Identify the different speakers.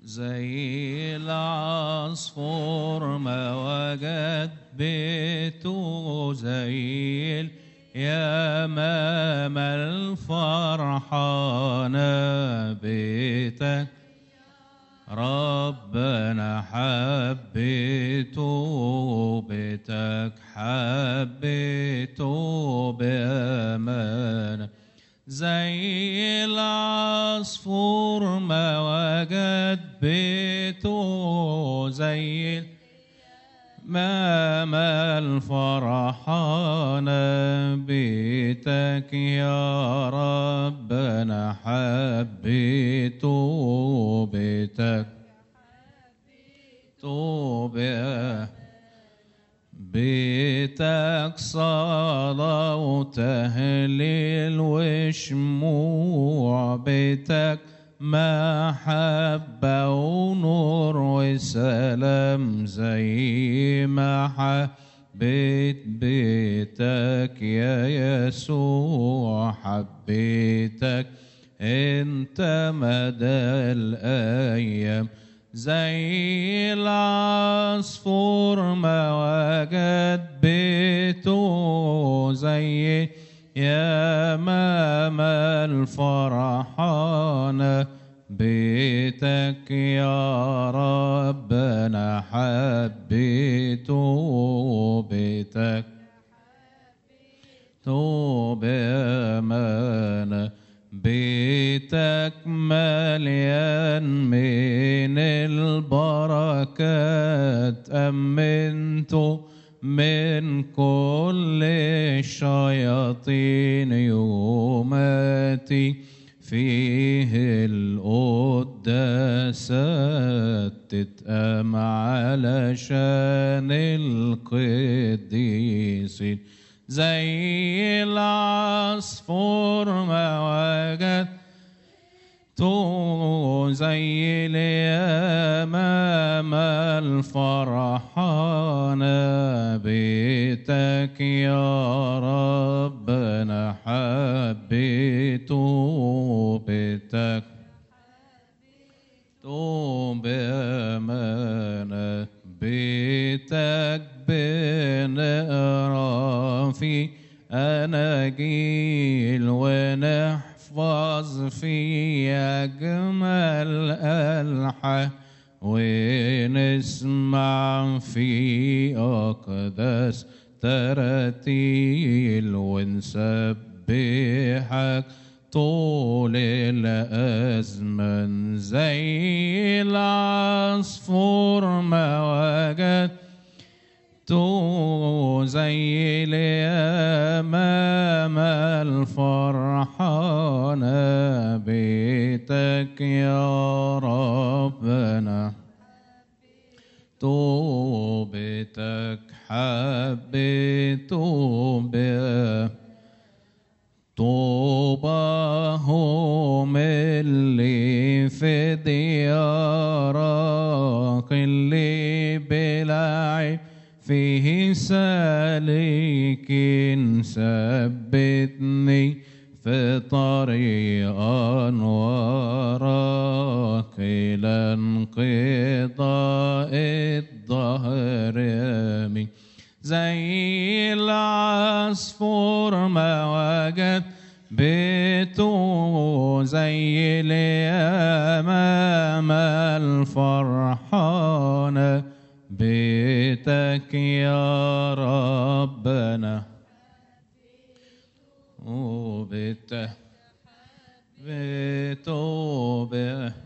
Speaker 1: زي العصفور ما وجد بيته زي اليمام الفرحانة بيتك ربنا حبيته بيتك حبيته بأمانة زي العصفور ما وجد بيته زي ما ما الفرحان بيتك يا ربنا حبيته بيتك توبه بيتك صلاة وتهليل وشموع بيتك محبة ونور وسلام زي ما حبيت بيتك يا يسوع حبيتك انت مدى الأيام زي العصفور ما وجد بيته زي يا ماما الفرحانة بيتك يا ربنا حبيته بيتك توب أمانة بيتك مليان من البركات أمنته من كل الشياطين يوماتي فيه القداسات تتقام علشان القديسين زي العصفور ما وجد تو زي اليمام الفرحان بيتك يا ربنا حبيته بيتك تو بأمانة بيتك بنقرا في أناجيل ونحفظ في أجمل ألحان ونسمع في أقدس تراتيل ونسبحك طول الأزمن زي العصفور ما وجد تو زي اليمام الفرحان بيتك يا ربنا تو بيتك حبيته بيه طوبى هم اللي في ديارك اللي بلعب فيه سالك ثبتني في طريق أنوارك إلى انقضاء الظهر آمين زي العصفور ما وجد بيته زي اليمام الفرحان بيتك يا ربنا وبيته بيته